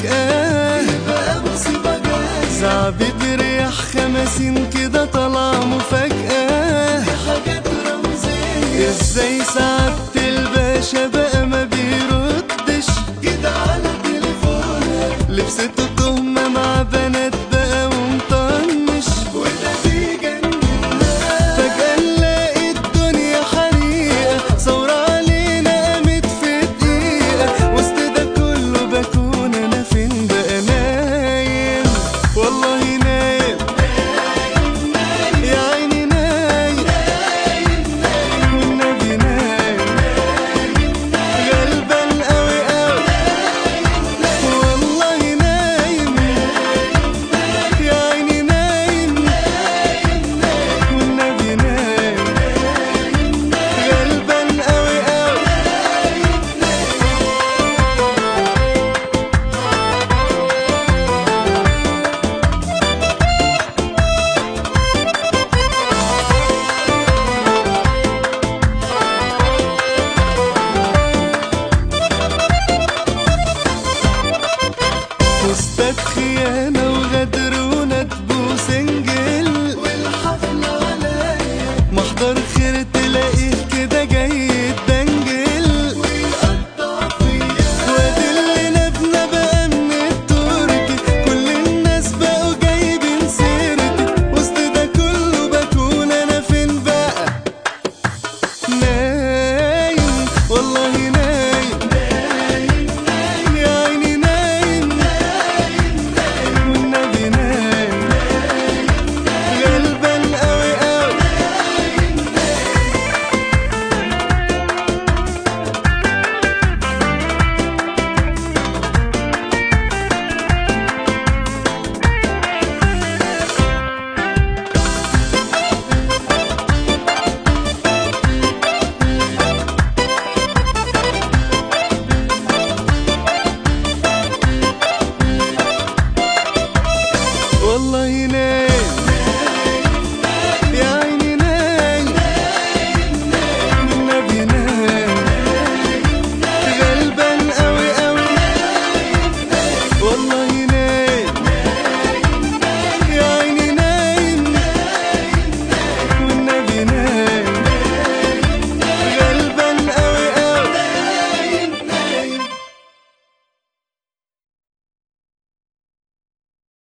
فجأة بقى مصيبة جاية زعبي بريح خمسين كده طالعة مفاجأة حاجات رمزية ازاي سعادة الباشا بقى ما بيردش كده على تليفونها لبسته تهمة مع بنات بقى ومطنش وده بيجننها فجأة نلاقي الدنيا حريقة ثورة علينا قامت في دقيقة وسط ده كله بكون أنا فين بقى نايم والله نايم يا عيني نايم والنبي نايم غلبان قوي قوي والله نايم يا عيني نايم والنبي نايم غلبان قوي قوي وسطك خيانة وغدر وندب وسنجل والحفلة عليا محضر خير تلاقيه كده جاي يتدنجل ويقطع فيا وادي اللي نبنا بقى من التركي كل الناس بقوا جايبين سيرتي وسط ده كله بكون انا فين بقى نايم والله نايم يا عيني نايم والنبي نايم غلبان قوي قوي والله نايم